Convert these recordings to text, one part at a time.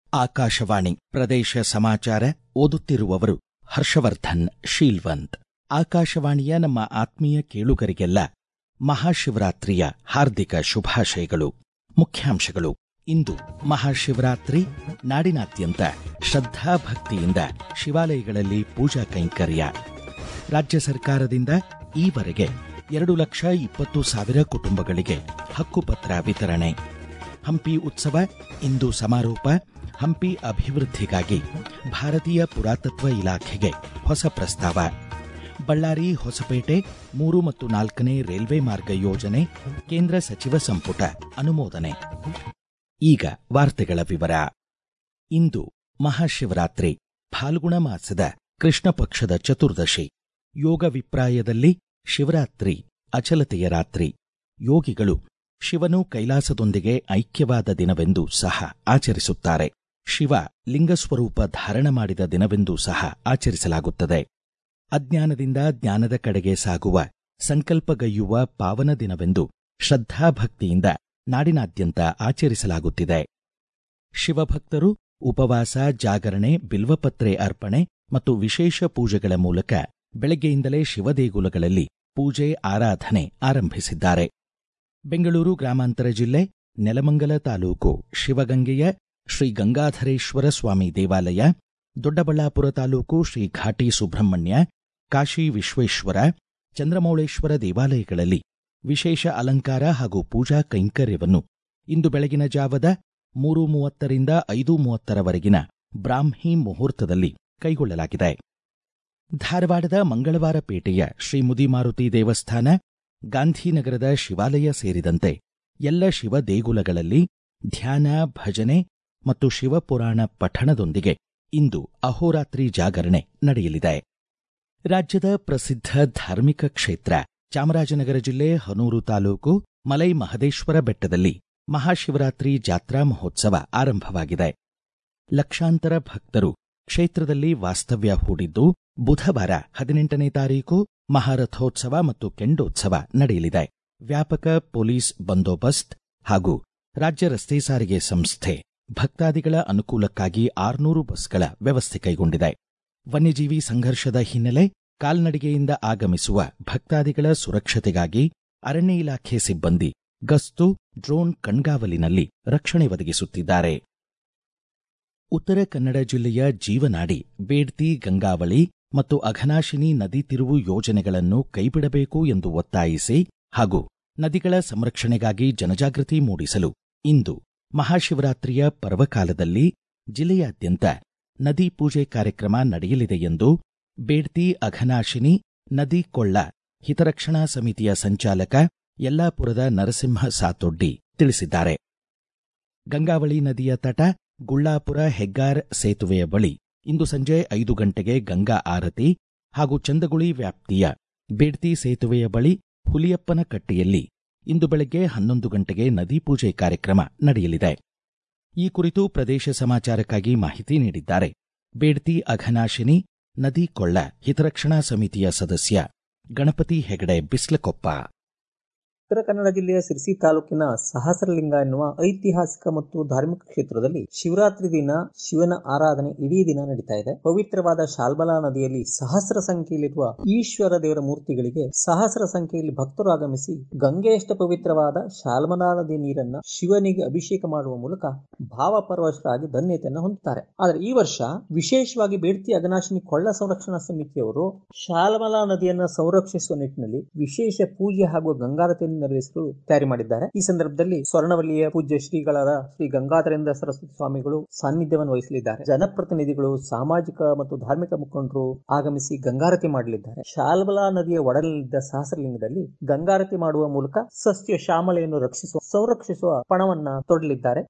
ಆಕಾಶವಾಣಿ ಪ್ರದೇಶ ಸಮಾಚಾರ ಓದುತ್ತಿರುವವರು ಹರ್ಷವರ್ಧನ್ ಶೀಲ್ವಂತ್ ಆಕಾಶವಾಣಿಯ ನಮ್ಮ ಆತ್ಮೀಯ ಕೇಳುಗರಿಗೆಲ್ಲ ಮಹಾಶಿವರಾತ್ರಿಯ ಹಾರ್ದಿಕ ಶುಭಾಶಯಗಳು ಮುಖ್ಯಾಂಶಗಳು ಇಂದು ಮಹಾಶಿವರಾತ್ರಿ ನಾಡಿನಾದ್ಯಂತ ಶ್ರದ್ಧಾಭಕ್ತಿಯಿಂದ ಶಿವಾಲಯಗಳಲ್ಲಿ ಪೂಜಾ ಕೈಂಕರ್ಯ ರಾಜ್ಯ ಸರ್ಕಾರದಿಂದ ಈವರೆಗೆ ಎರಡು ಲಕ್ಷ ಇಪ್ಪತ್ತು ಸಾವಿರ ಕುಟುಂಬಗಳಿಗೆ ಹಕ್ಕುಪತ್ರ ವಿತರಣೆ ಹಂಪಿ ಉತ್ಸವ ಇಂದು ಸಮಾರೋಪ ಹಂಪಿ ಅಭಿವೃದ್ಧಿಗಾಗಿ ಭಾರತೀಯ ಪುರಾತತ್ವ ಇಲಾಖೆಗೆ ಹೊಸ ಪ್ರಸ್ತಾವ ಬಳ್ಳಾರಿ ಹೊಸಪೇಟೆ ಮೂರು ಮತ್ತು ನಾಲ್ಕನೇ ರೈಲ್ವೆ ಮಾರ್ಗ ಯೋಜನೆ ಕೇಂದ್ರ ಸಚಿವ ಸಂಪುಟ ಅನುಮೋದನೆ ಈಗ ವಾರ್ತೆಗಳ ವಿವರ ಇಂದು ಮಹಾಶಿವರಾತ್ರಿ ಫಾಲ್ಗುಣ ಮಾಸದ ಕೃಷ್ಣ ಪಕ್ಷದ ಚತುರ್ದಶಿ ಯೋಗ ವಿಪ್ರಾಯದಲ್ಲಿ ಶಿವರಾತ್ರಿ ಅಚಲತೆಯ ರಾತ್ರಿ ಯೋಗಿಗಳು ಶಿವನು ಕೈಲಾಸದೊಂದಿಗೆ ಐಕ್ಯವಾದ ದಿನವೆಂದು ಸಹ ಆಚರಿಸುತ್ತಾರೆ ಶಿವ ಲಿಂಗಸ್ವರೂಪ ಧಾರಣ ಮಾಡಿದ ದಿನವೆಂದು ಸಹ ಆಚರಿಸಲಾಗುತ್ತದೆ ಅಜ್ಞಾನದಿಂದ ಜ್ಞಾನದ ಕಡೆಗೆ ಸಾಗುವ ಸಂಕಲ್ಪಗೈಯುವ ಪಾವನ ದಿನವೆಂದು ಶ್ರದ್ಧಾಭಕ್ತಿಯಿಂದ ನಾಡಿನಾದ್ಯಂತ ಆಚರಿಸಲಾಗುತ್ತಿದೆ ಶಿವಭಕ್ತರು ಉಪವಾಸ ಜಾಗರಣೆ ಬಿಲ್ವಪತ್ರೆ ಅರ್ಪಣೆ ಮತ್ತು ವಿಶೇಷ ಪೂಜೆಗಳ ಮೂಲಕ ಬೆಳಗ್ಗೆಯಿಂದಲೇ ಶಿವದೇಗುಲಗಳಲ್ಲಿ ಪೂಜೆ ಆರಾಧನೆ ಆರಂಭಿಸಿದ್ದಾರೆ ಬೆಂಗಳೂರು ಗ್ರಾಮಾಂತರ ಜಿಲ್ಲೆ ನೆಲಮಂಗಲ ತಾಲೂಕು ಶಿವಗಂಗೆಯ ಶ್ರೀ ಗಂಗಾಧರೇಶ್ವರ ಸ್ವಾಮಿ ದೇವಾಲಯ ದೊಡ್ಡಬಳ್ಳಾಪುರ ತಾಲೂಕು ಶ್ರೀ ಘಾಟಿ ಸುಬ್ರಹ್ಮಣ್ಯ ಕಾಶಿ ವಿಶ್ವೇಶ್ವರ ಚಂದ್ರಮೌಳೇಶ್ವರ ದೇವಾಲಯಗಳಲ್ಲಿ ವಿಶೇಷ ಅಲಂಕಾರ ಹಾಗೂ ಪೂಜಾ ಕೈಂಕರ್ಯವನ್ನು ಇಂದು ಬೆಳಗಿನ ಜಾವದ ಮೂರು ಮೂವತ್ತರಿಂದ ಐದು ಮೂವತ್ತರವರೆಗಿನ ಬ್ರಾಹ್ಮಿ ಮುಹೂರ್ತದಲ್ಲಿ ಕೈಗೊಳ್ಳಲಾಗಿದೆ ಧಾರವಾಡದ ಮಂಗಳವಾರ ಪೇಟೆಯ ಶ್ರೀ ಮುದಿಮಾರುತಿ ದೇವಸ್ಥಾನ ಗಾಂಧಿನಗರದ ಶಿವಾಲಯ ಸೇರಿದಂತೆ ಎಲ್ಲ ಶಿವ ದೇಗುಲಗಳಲ್ಲಿ ಧ್ಯಾನ ಭಜನೆ ಮತ್ತು ಶಿವಪುರಾಣ ಪಠಣದೊಂದಿಗೆ ಇಂದು ಅಹೋರಾತ್ರಿ ಜಾಗರಣೆ ನಡೆಯಲಿದೆ ರಾಜ್ಯದ ಪ್ರಸಿದ್ಧ ಧಾರ್ಮಿಕ ಕ್ಷೇತ್ರ ಚಾಮರಾಜನಗರ ಜಿಲ್ಲೆ ಹನೂರು ತಾಲೂಕು ಮಲೈ ಮಹದೇಶ್ವರ ಬೆಟ್ಟದಲ್ಲಿ ಮಹಾಶಿವರಾತ್ರಿ ಜಾತ್ರಾ ಮಹೋತ್ಸವ ಆರಂಭವಾಗಿದೆ ಲಕ್ಷಾಂತರ ಭಕ್ತರು ಕ್ಷೇತ್ರದಲ್ಲಿ ವಾಸ್ತವ್ಯ ಹೂಡಿದ್ದು ಬುಧವಾರ ಹದಿನೆಂಟನೇ ತಾರೀಕು ಮಹಾರಥೋತ್ಸವ ಮತ್ತು ಕೆಂಡೋತ್ಸವ ನಡೆಯಲಿದೆ ವ್ಯಾಪಕ ಪೊಲೀಸ್ ಬಂದೋಬಸ್ತ್ ಹಾಗೂ ರಾಜ್ಯ ರಸ್ತೆ ಸಾರಿಗೆ ಸಂಸ್ಥೆ ಭಕ್ತಾದಿಗಳ ಅನುಕೂಲಕ್ಕಾಗಿ ಆರ್ನೂರು ಬಸ್ಗಳ ವ್ಯವಸ್ಥೆ ಕೈಗೊಂಡಿದೆ ವನ್ಯಜೀವಿ ಸಂಘರ್ಷದ ಹಿನ್ನೆಲೆ ಕಾಲ್ನಡಿಗೆಯಿಂದ ಆಗಮಿಸುವ ಭಕ್ತಾದಿಗಳ ಸುರಕ್ಷತೆಗಾಗಿ ಅರಣ್ಯ ಇಲಾಖೆ ಸಿಬ್ಬಂದಿ ಗಸ್ತು ಡ್ರೋನ್ ಕಣ್ಗಾವಲಿನಲ್ಲಿ ರಕ್ಷಣೆ ಒದಗಿಸುತ್ತಿದ್ದಾರೆ ಉತ್ತರ ಕನ್ನಡ ಜಿಲ್ಲೆಯ ಜೀವನಾಡಿ ಬೇಡ್ತಿ ಗಂಗಾವಳಿ ಮತ್ತು ಅಘನಾಶಿನಿ ನದಿ ತಿರುವು ಯೋಜನೆಗಳನ್ನು ಕೈಬಿಡಬೇಕು ಎಂದು ಒತ್ತಾಯಿಸಿ ಹಾಗೂ ನದಿಗಳ ಸಂರಕ್ಷಣೆಗಾಗಿ ಜನಜಾಗೃತಿ ಮೂಡಿಸಲು ಇಂದು ಮಹಾಶಿವರಾತ್ರಿಯ ಪರ್ವಕಾಲದಲ್ಲಿ ಜಿಲ್ಲೆಯಾದ್ಯಂತ ನದಿ ಪೂಜೆ ಕಾರ್ಯಕ್ರಮ ನಡೆಯಲಿದೆ ಎಂದು ಬೇಡ್ತಿ ಅಘನಾಶಿನಿ ನದಿ ಕೊಳ್ಳ ಹಿತರಕ್ಷಣಾ ಸಮಿತಿಯ ಸಂಚಾಲಕ ಯಲ್ಲಾಪುರದ ನರಸಿಂಹ ಸಾತೊಡ್ಡಿ ತಿಳಿಸಿದ್ದಾರೆ ಗಂಗಾವಳಿ ನದಿಯ ತಟ ಗುಳ್ಳಾಪುರ ಹೆಗ್ಗಾರ್ ಸೇತುವೆಯ ಬಳಿ ಇಂದು ಸಂಜೆ ಐದು ಗಂಟೆಗೆ ಗಂಗಾ ಆರತಿ ಹಾಗೂ ಚಂದಗುಳಿ ವ್ಯಾಪ್ತಿಯ ಬೇಡ್ತಿ ಸೇತುವೆಯ ಬಳಿ ಹುಲಿಯಪ್ಪನ ಕಟ್ಟೆಯಲ್ಲಿ ಇಂದು ಬೆಳಗ್ಗೆ ಹನ್ನೊಂದು ಗಂಟೆಗೆ ನದಿ ಪೂಜೆ ಕಾರ್ಯಕ್ರಮ ನಡೆಯಲಿದೆ ಈ ಕುರಿತು ಪ್ರದೇಶ ಸಮಾಚಾರಕ್ಕಾಗಿ ಮಾಹಿತಿ ನೀಡಿದ್ದಾರೆ ಬೇಡ್ತಿ ಅಘನಾಶಿನಿ ನದಿ ಕೊಳ್ಳ ಹಿತರಕ್ಷಣಾ ಸಮಿತಿಯ ಸದಸ್ಯ ಗಣಪತಿ ಹೆಗಡೆ ಬಿಸ್ಲಕೊಪ್ಪ ಉತ್ತರ ಕನ್ನಡ ಜಿಲ್ಲೆಯ ಸಿರ್ಸಿ ತಾಲೂಕಿನ ಸಹಸ್ರಲಿಂಗ ಎನ್ನುವ ಐತಿಹಾಸಿಕ ಮತ್ತು ಧಾರ್ಮಿಕ ಕ್ಷೇತ್ರದಲ್ಲಿ ಶಿವರಾತ್ರಿ ದಿನ ಶಿವನ ಆರಾಧನೆ ಇಡೀ ದಿನ ನಡೀತಾ ಇದೆ ಪವಿತ್ರವಾದ ಶಾಲ್ಮಲಾ ನದಿಯಲ್ಲಿ ಸಹಸ್ರ ಸಂಖ್ಯೆಯಲ್ಲಿರುವ ಈಶ್ವರ ದೇವರ ಮೂರ್ತಿಗಳಿಗೆ ಸಹಸ್ರ ಸಂಖ್ಯೆಯಲ್ಲಿ ಭಕ್ತರು ಆಗಮಿಸಿ ಗಂಗೆಯಷ್ಟ ಪವಿತ್ರವಾದ ಶಾಲ್ಮಲಾ ನದಿ ನೀರನ್ನ ಶಿವನಿಗೆ ಅಭಿಷೇಕ ಮಾಡುವ ಮೂಲಕ ಭಾವಪರವಶರಾಗಿ ಧನ್ಯತೆಯನ್ನು ಹೊಂದುತ್ತಾರೆ ಆದರೆ ಈ ವರ್ಷ ವಿಶೇಷವಾಗಿ ಬೇಡ್ತಿ ಅಗನಾಶಿನಿ ಕೊಳ್ಳ ಸಂರಕ್ಷಣಾ ಸಮಿತಿಯವರು ಶಾಲ್ಮಲಾ ನದಿಯನ್ನ ಸಂರಕ್ಷಿಸುವ ನಿಟ್ಟಿನಲ್ಲಿ ವಿಶೇಷ ಪೂಜೆ ಹಾಗೂ ಗಂಗಾರತಿಯನ್ನು ನೆರವೇರಿಸಲು ತಯಾರಿ ಮಾಡಿದ್ದಾರೆ ಈ ಸಂದರ್ಭದಲ್ಲಿ ಸ್ವರ್ಣವಲ್ಲಿಯ ಪೂಜ್ಯ ಶ್ರೀಗಳಾದ ಶ್ರೀ ಗಂಗಾಧರೇಂದ್ರ ಸರಸ್ವತಿ ಸ್ವಾಮಿಗಳು ಸಾನ್ನಿಧ್ಯವನ್ನು ವಹಿಸಲಿದ್ದಾರೆ ಜನಪ್ರತಿನಿಧಿಗಳು ಸಾಮಾಜಿಕ ಮತ್ತು ಧಾರ್ಮಿಕ ಮುಖಂಡರು ಆಗಮಿಸಿ ಗಂಗಾರತಿ ಮಾಡಲಿದ್ದಾರೆ ಶಾಲ್ಮಲಾ ನದಿಯ ಒಡಲಲ್ಲಿದ್ದ ಸಹಸ್ರಲಿಂಗದಲ್ಲಿ ಗಂಗಾರತಿ ಮಾಡುವ ಮೂಲಕ ಸಸ್ಯ ಶ್ಯಾಮಲೆಯನ್ನು ರಕ್ಷಿಸುವ ಸಂರಕ್ಷಿಸುವ ಪಣವನ್ನ ತೊಡಲಿದ್ದಾರೆ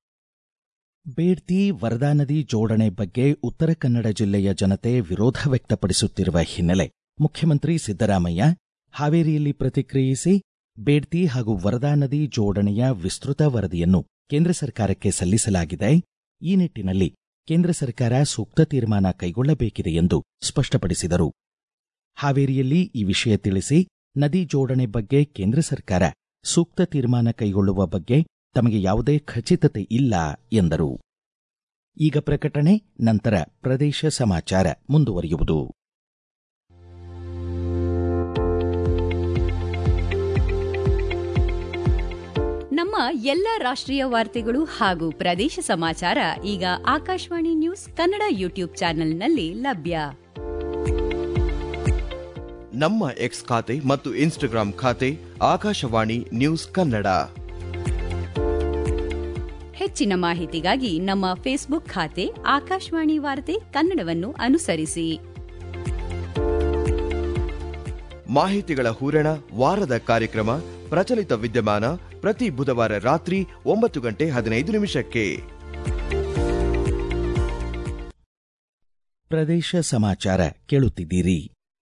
ಬೇಡ್ತಿ ವರದಾ ನದಿ ಜೋಡಣೆ ಬಗ್ಗೆ ಉತ್ತರ ಕನ್ನಡ ಜಿಲ್ಲೆಯ ಜನತೆ ವಿರೋಧ ವ್ಯಕ್ತಪಡಿಸುತ್ತಿರುವ ಹಿನ್ನೆಲೆ ಮುಖ್ಯಮಂತ್ರಿ ಸಿದ್ದರಾಮಯ್ಯ ಹಾವೇರಿಯಲ್ಲಿ ಪ್ರತಿಕ್ರಿಯಿಸಿ ಬೇಡ್ತಿ ಹಾಗೂ ವರದಾ ನದಿ ಜೋಡಣೆಯ ವಿಸ್ತೃತ ವರದಿಯನ್ನು ಕೇಂದ್ರ ಸರ್ಕಾರಕ್ಕೆ ಸಲ್ಲಿಸಲಾಗಿದೆ ಈ ನಿಟ್ಟಿನಲ್ಲಿ ಕೇಂದ್ರ ಸರ್ಕಾರ ಸೂಕ್ತ ತೀರ್ಮಾನ ಕೈಗೊಳ್ಳಬೇಕಿದೆ ಎಂದು ಸ್ಪಷ್ಟಪಡಿಸಿದರು ಹಾವೇರಿಯಲ್ಲಿ ಈ ವಿಷಯ ತಿಳಿಸಿ ನದಿ ಜೋಡಣೆ ಬಗ್ಗೆ ಕೇಂದ್ರ ಸರ್ಕಾರ ಸೂಕ್ತ ತೀರ್ಮಾನ ಕೈಗೊಳ್ಳುವ ಬಗ್ಗೆ ತಮಗೆ ಯಾವುದೇ ಖಚಿತತೆ ಇಲ್ಲ ಎಂದರು ಈಗ ಪ್ರಕಟಣೆ ನಂತರ ಪ್ರದೇಶ ಸಮಾಚಾರ ಮುಂದುವರಿಯುವುದು ನಮ್ಮ ಎಲ್ಲ ರಾಷ್ಟ್ರೀಯ ವಾರ್ತೆಗಳು ಹಾಗೂ ಪ್ರದೇಶ ಸಮಾಚಾರ ಈಗ ಆಕಾಶವಾಣಿ ನ್ಯೂಸ್ ಕನ್ನಡ ಯೂಟ್ಯೂಬ್ ಚಾನೆಲ್ನಲ್ಲಿ ಲಭ್ಯ ನಮ್ಮ ಎಕ್ಸ್ ಖಾತೆ ಮತ್ತು ಇನ್ಸ್ಟಾಗ್ರಾಂ ಖಾತೆ ಆಕಾಶವಾಣಿ ನ್ಯೂಸ್ ಕನ್ನಡ ಹೆಚ್ಚಿನ ಮಾಹಿತಿಗಾಗಿ ನಮ್ಮ ಫೇಸ್ಬುಕ್ ಖಾತೆ ಆಕಾಶವಾಣಿ ವಾರ್ತೆ ಕನ್ನಡವನ್ನು ಅನುಸರಿಸಿ ಮಾಹಿತಿಗಳ ಹೂರಣ ವಾರದ ಕಾರ್ಯಕ್ರಮ ಪ್ರಚಲಿತ ವಿದ್ಯಮಾನ ಪ್ರತಿ ಬುಧವಾರ ರಾತ್ರಿ ಒಂಬತ್ತು ಗಂಟೆ ಹದಿನೈದು ನಿಮಿಷಕ್ಕೆ ಪ್ರದೇಶ ಸಮಾಚಾರ ಕೇಳುತ್ತಿದ್ದೀರಿ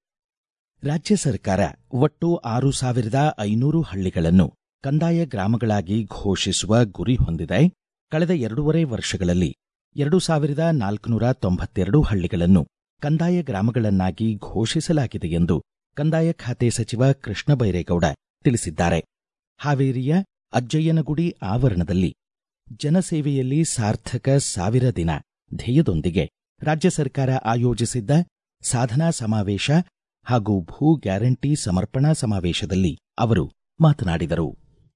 ರಾಜ್ಯ ಸರ್ಕಾರ ಒಟ್ಟು ಆರು ಸಾವಿರದ ಐನೂರು ಹಳ್ಳಿಗಳನ್ನು ಕಂದಾಯ ಗ್ರಾಮಗಳಾಗಿ ಘೋಷಿಸುವ ಗುರಿ ಹೊಂದಿದೆ ಕಳೆದ ಎರಡೂವರೆ ವರ್ಷಗಳಲ್ಲಿ ಎರಡು ಸಾವಿರದ ನಾಲ್ಕುನೂರ ತೊಂಬತ್ತೆರಡು ಹಳ್ಳಿಗಳನ್ನು ಕಂದಾಯ ಗ್ರಾಮಗಳನ್ನಾಗಿ ಘೋಷಿಸಲಾಗಿದೆ ಎಂದು ಕಂದಾಯ ಖಾತೆ ಸಚಿವ ಕೃಷ್ಣ ಬೈರೇಗೌಡ ತಿಳಿಸಿದ್ದಾರೆ ಹಾವೇರಿಯ ಅಜ್ಜಯ್ಯನಗುಡಿ ಆವರಣದಲ್ಲಿ ಜನಸೇವೆಯಲ್ಲಿ ಸಾರ್ಥಕ ಸಾವಿರ ದಿನ ಧ್ಯೇಯದೊಂದಿಗೆ ರಾಜ್ಯ ಸರ್ಕಾರ ಆಯೋಜಿಸಿದ್ದ ಸಾಧನಾ ಸಮಾವೇಶ ಹಾಗೂ ಭೂ ಗ್ಯಾರಂಟಿ ಸಮರ್ಪಣಾ ಸಮಾವೇಶದಲ್ಲಿ ಅವರು ಮಾತನಾಡಿದರು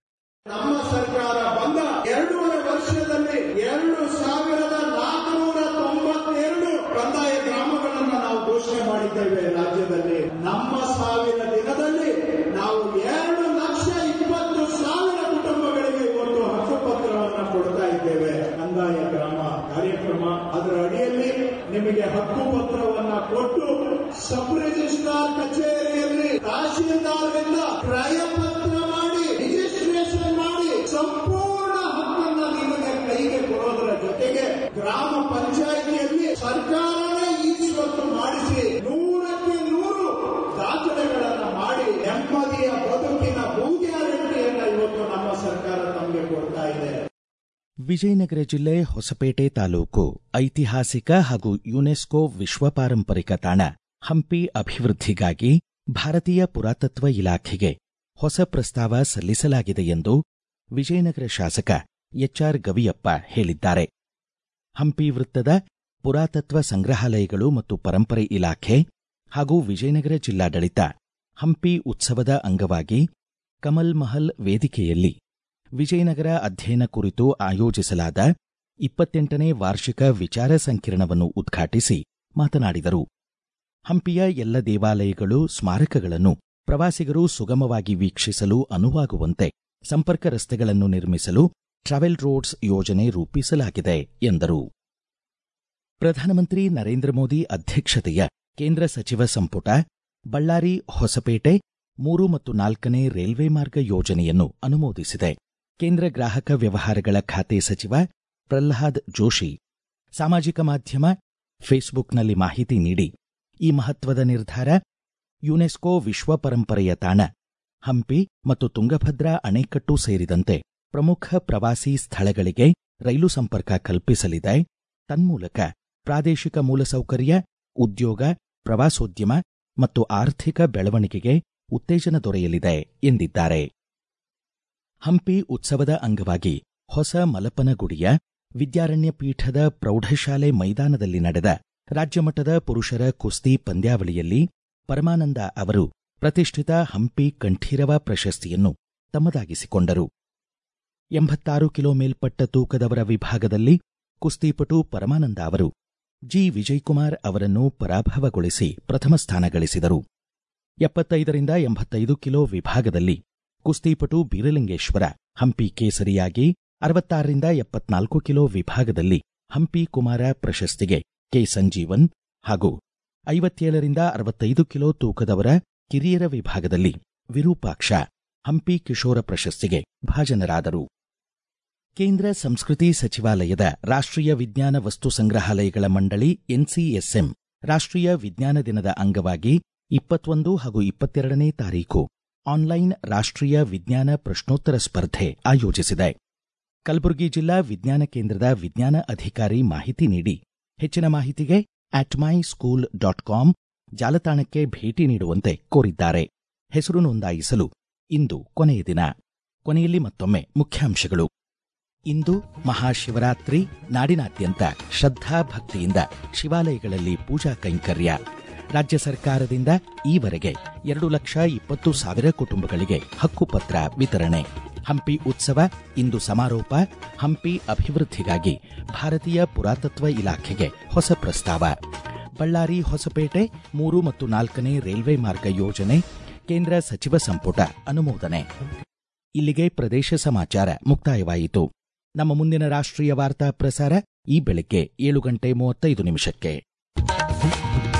ನಮ್ಮ ಸರ್ಕಾರ ಬಂದ ಎರಡೂವರೆ ವರ್ಷದಲ್ಲಿ ಎರಡು ಸಾವಿರದ ನಾಲ್ಕುನೂರ ತೊಂಬತ್ತೆರಡು ಕಂದಾಯ ಗ್ರಾಮಗಳನ್ನು ನಾವು ಘೋಷಣೆ ಮಾಡಿದ್ದೇವೆ ರಾಜ್ಯದಲ್ಲಿ ನಮ್ಮ ಸಾವಿರ ದಿನದಲ್ಲಿ ನಾವು ಎರಡು ಲಕ್ಷ ಇಪ್ಪತ್ತು ಸಾವಿರ ಕುಟುಂಬಗಳಿಗೆ ಇವತ್ತು ಹಕ್ಕುಪತ್ರವನ್ನು ಕೊಡ್ತಾ ಇದ್ದೇವೆ ಕಂದಾಯ ಗ್ರಾಮ ಕಾರ್ಯಕ್ರಮ ಅದರ ಅಡಿಯಲ್ಲಿ ನಿಮಗೆ ಹಕ್ಕುಪತ್ರವನ್ನ ಕೊಟ್ಟು ಸಬ್ ರಿಜಿಸ್ಟ್ರಾರ್ ಕಚೇರಿಯಲ್ಲಿ ತಹಶೀಲ್ದಾರ್ರಿಂದ ಕ್ರಯಪತ್ರ ಮಾಡಿ ರಿಜಿಸ್ಟ್ರೇಷನ್ ಮಾಡಿ ಸಂಪೂರ್ಣ ಹಕ್ಕನ್ನ ನಿಮಗೆ ಕೈಗೆ ಕೊಡೋದರ ಜೊತೆಗೆ ಗ್ರಾಮ ಪಂಚಾಯಿತಿಯಲ್ಲಿ ಸರ್ಕಾರವೇ ಈ ಸ್ವತ್ತು ಮಾಡಿಸಿ ನೂರಕ್ಕೆ ನೂರು ದಾಖಲೆಗಳನ್ನ ಮಾಡಿ ನೆಮ್ಮದಿಯ ಬದುಕಿನ ಭೂ ಗ್ಯಾರಂಟಿಯನ್ನ ಇವತ್ತು ನಮ್ಮ ಸರ್ಕಾರ ತಮಗೆ ಕೊಡ್ತಾ ಇದೆ ವಿಜಯನಗರ ಜಿಲ್ಲೆ ಹೊಸಪೇಟೆ ತಾಲೂಕು ಐತಿಹಾಸಿಕ ಹಾಗೂ ಯುನೆಸ್ಕೋ ವಿಶ್ವ ಪಾರಂಪರಿಕ ತಾಣ ಹಂಪಿ ಅಭಿವೃದ್ಧಿಗಾಗಿ ಭಾರತೀಯ ಪುರಾತತ್ವ ಇಲಾಖೆಗೆ ಹೊಸ ಪ್ರಸ್ತಾವ ಸಲ್ಲಿಸಲಾಗಿದೆ ಎಂದು ವಿಜಯನಗರ ಶಾಸಕ ಎಚ್ಆರ್ ಗವಿಯಪ್ಪ ಹೇಳಿದ್ದಾರೆ ಹಂಪಿ ವೃತ್ತದ ಪುರಾತತ್ವ ಸಂಗ್ರಹಾಲಯಗಳು ಮತ್ತು ಪರಂಪರೆ ಇಲಾಖೆ ಹಾಗೂ ವಿಜಯನಗರ ಜಿಲ್ಲಾಡಳಿತ ಹಂಪಿ ಉತ್ಸವದ ಅಂಗವಾಗಿ ಕಮಲ್ ಮಹಲ್ ವೇದಿಕೆಯಲ್ಲಿ ವಿಜಯನಗರ ಅಧ್ಯಯನ ಕುರಿತು ಆಯೋಜಿಸಲಾದ ಇಪ್ಪತ್ತೆಂಟನೇ ವಾರ್ಷಿಕ ವಿಚಾರ ಸಂಕಿರಣವನ್ನು ಉದ್ಘಾಟಿಸಿ ಮಾತನಾಡಿದರು ಹಂಪಿಯ ಎಲ್ಲ ದೇವಾಲಯಗಳು ಸ್ಮಾರಕಗಳನ್ನು ಪ್ರವಾಸಿಗರು ಸುಗಮವಾಗಿ ವೀಕ್ಷಿಸಲು ಅನುವಾಗುವಂತೆ ಸಂಪರ್ಕ ರಸ್ತೆಗಳನ್ನು ನಿರ್ಮಿಸಲು ಟ್ರಾವೆಲ್ ರೋಡ್ಸ್ ಯೋಜನೆ ರೂಪಿಸಲಾಗಿದೆ ಎಂದರು ಪ್ರಧಾನಮಂತ್ರಿ ನರೇಂದ್ರ ಮೋದಿ ಅಧ್ಯಕ್ಷತೆಯ ಕೇಂದ್ರ ಸಚಿವ ಸಂಪುಟ ಬಳ್ಳಾರಿ ಹೊಸಪೇಟೆ ಮೂರು ಮತ್ತು ನಾಲ್ಕನೇ ರೈಲ್ವೆ ಮಾರ್ಗ ಯೋಜನೆಯನ್ನು ಅನುಮೋದಿಸಿದೆ ಕೇಂದ್ರ ಗ್ರಾಹಕ ವ್ಯವಹಾರಗಳ ಖಾತೆ ಸಚಿವ ಪ್ರಹ್ಲಾದ್ ಜೋಶಿ ಸಾಮಾಜಿಕ ಮಾಧ್ಯಮ ಫೇಸ್ಬುಕ್ನಲ್ಲಿ ಮಾಹಿತಿ ನೀಡಿ ಈ ಮಹತ್ವದ ನಿರ್ಧಾರ ಯುನೆಸ್ಕೋ ವಿಶ್ವ ಪರಂಪರೆಯ ತಾಣ ಹಂಪಿ ಮತ್ತು ತುಂಗಭದ್ರಾ ಅಣೆಕಟ್ಟು ಸೇರಿದಂತೆ ಪ್ರಮುಖ ಪ್ರವಾಸಿ ಸ್ಥಳಗಳಿಗೆ ರೈಲು ಸಂಪರ್ಕ ಕಲ್ಪಿಸಲಿದೆ ತನ್ಮೂಲಕ ಪ್ರಾದೇಶಿಕ ಮೂಲಸೌಕರ್ಯ ಉದ್ಯೋಗ ಪ್ರವಾಸೋದ್ಯಮ ಮತ್ತು ಆರ್ಥಿಕ ಬೆಳವಣಿಗೆಗೆ ಉತ್ತೇಜನ ದೊರೆಯಲಿದೆ ಎಂದಿದ್ದಾರೆ ಹಂಪಿ ಉತ್ಸವದ ಅಂಗವಾಗಿ ಹೊಸ ಮಲಪನಗುಡಿಯ ವಿದ್ಯಾರಣ್ಯ ಪೀಠದ ಪ್ರೌಢಶಾಲೆ ಮೈದಾನದಲ್ಲಿ ನಡೆದ ರಾಜ್ಯಮಟ್ಟದ ಪುರುಷರ ಕುಸ್ತಿ ಪಂದ್ಯಾವಳಿಯಲ್ಲಿ ಪರಮಾನಂದ ಅವರು ಪ್ರತಿಷ್ಠಿತ ಹಂಪಿ ಕಂಠೀರವ ಪ್ರಶಸ್ತಿಯನ್ನು ತಮ್ಮದಾಗಿಸಿಕೊಂಡರು ಎಂಬತ್ತಾರು ಕಿಲೋ ಮೇಲ್ಪಟ್ಟ ತೂಕದವರ ವಿಭಾಗದಲ್ಲಿ ಕುಸ್ತಿಪಟು ಪರಮಾನಂದ ಅವರು ಜಿ ವಿಜಯಕುಮಾರ್ ಅವರನ್ನು ಪರಾಭವಗೊಳಿಸಿ ಪ್ರಥಮ ಸ್ಥಾನ ಗಳಿಸಿದರು ಎಪ್ಪತ್ತೈದರಿಂದ ಎಂಬತ್ತೈದು ಕಿಲೋ ವಿಭಾಗದಲ್ಲಿ ಕುಸ್ತಿಪಟು ಬೀರಲಿಂಗೇಶ್ವರ ಹಂಪಿ ಕೇಸರಿಯಾಗಿ ಅರವತ್ತಾರರಿಂದ ಎಪ್ಪತ್ನಾಲ್ಕು ಕಿಲೋ ವಿಭಾಗದಲ್ಲಿ ಹಂಪಿ ಕುಮಾರ ಪ್ರಶಸ್ತಿಗೆ ಕೆ ಸಂಜೀವನ್ ಹಾಗೂ ಐವತ್ತೇಳರಿಂದ ಅರವತ್ತೈದು ಕಿಲೋ ತೂಕದವರ ಕಿರಿಯರ ವಿಭಾಗದಲ್ಲಿ ವಿರೂಪಾಕ್ಷ ಹಂಪಿ ಕಿಶೋರ ಪ್ರಶಸ್ತಿಗೆ ಭಾಜನರಾದರು ಕೇಂದ್ರ ಸಂಸ್ಕೃತಿ ಸಚಿವಾಲಯದ ರಾಷ್ಟ್ರೀಯ ವಿಜ್ಞಾನ ವಸ್ತು ಸಂಗ್ರಹಾಲಯಗಳ ಮಂಡಳಿ ಎನ್ಸಿಎಸ್ಎಂ ರಾಷ್ಟ್ರೀಯ ವಿಜ್ಞಾನ ದಿನದ ಅಂಗವಾಗಿ ಇಪ್ಪತ್ತೊಂದು ಹಾಗೂ ಇಪ್ಪತ್ತೆರಡನೇ ತಾರೀಕು ಆನ್ಲೈನ್ ರಾಷ್ಟ್ರೀಯ ವಿಜ್ಞಾನ ಪ್ರಶ್ನೋತ್ತರ ಸ್ಪರ್ಧೆ ಆಯೋಜಿಸಿದೆ ಕಲಬುರಗಿ ಜಿಲ್ಲಾ ವಿಜ್ಞಾನ ಕೇಂದ್ರದ ವಿಜ್ಞಾನ ಅಧಿಕಾರಿ ಮಾಹಿತಿ ನೀಡಿ ಹೆಚ್ಚಿನ ಮಾಹಿತಿಗೆ at my school dot com ಜಾಲತಾಣಕ್ಕೆ ಭೇಟಿ ನೀಡುವಂತೆ ಕೋರಿದ್ದಾರೆ ಹೆಸರು ನೋಂದಾಯಿಸಲು ಇಂದು ಕೊನೆಯ ದಿನ ಕೊನೆಯಲ್ಲಿ ಮತ್ತೊಮ್ಮೆ ಮುಖ್ಯಾಂಶಗಳು ಇಂದು ಮಹಾಶಿವರಾತ್ರಿ ನಾಡಿನಾದ್ಯಂತ ಶ್ರದ್ಧಾ ಭಕ್ತಿಯಿಂದ ಶಿವಾಲಯಗಳಲ್ಲಿ ಪೂಜಾ ಕೈಂಕರ್ಯ ರಾಜ್ಯ ಸರ್ಕಾರದಿಂದ ಈವರೆಗೆ ಎರಡು ಲಕ್ಷ ಇಪ್ಪತ್ತು ಸಾವಿರ ಕುಟುಂಬಗಳಿಗೆ ಹಕ್ಕುಪತ್ರ ವಿತರಣೆ ಹಂಪಿ ಉತ್ಸವ ಇಂದು ಸಮಾರೋಪ ಹಂಪಿ ಅಭಿವೃದ್ಧಿಗಾಗಿ ಭಾರತೀಯ ಪುರಾತತ್ವ ಇಲಾಖೆಗೆ ಹೊಸ ಪ್ರಸ್ತಾವ ಬಳ್ಳಾರಿ ಹೊಸಪೇಟೆ ಮೂರು ಮತ್ತು ನಾಲ್ಕನೇ ರೈಲ್ವೆ ಮಾರ್ಗ ಯೋಜನೆ ಕೇಂದ್ರ ಸಚಿವ ಸಂಪುಟ ಅನುಮೋದನೆ ಇಲ್ಲಿಗೆ ಪ್ರದೇಶ ಸಮಾಚಾರ ಮುಕ್ತಾಯವಾಯಿತು ನಮ್ಮ ಮುಂದಿನ ರಾಷ್ಟ್ರೀಯ ವಾರ್ತಾ ಪ್ರಸಾರ ಈ ಬೆಳಗ್ಗೆ ಏಳು ಗಂಟೆ ಮೂವತ್ತೈದು ನಿಮಿಷಕ್ಕೆ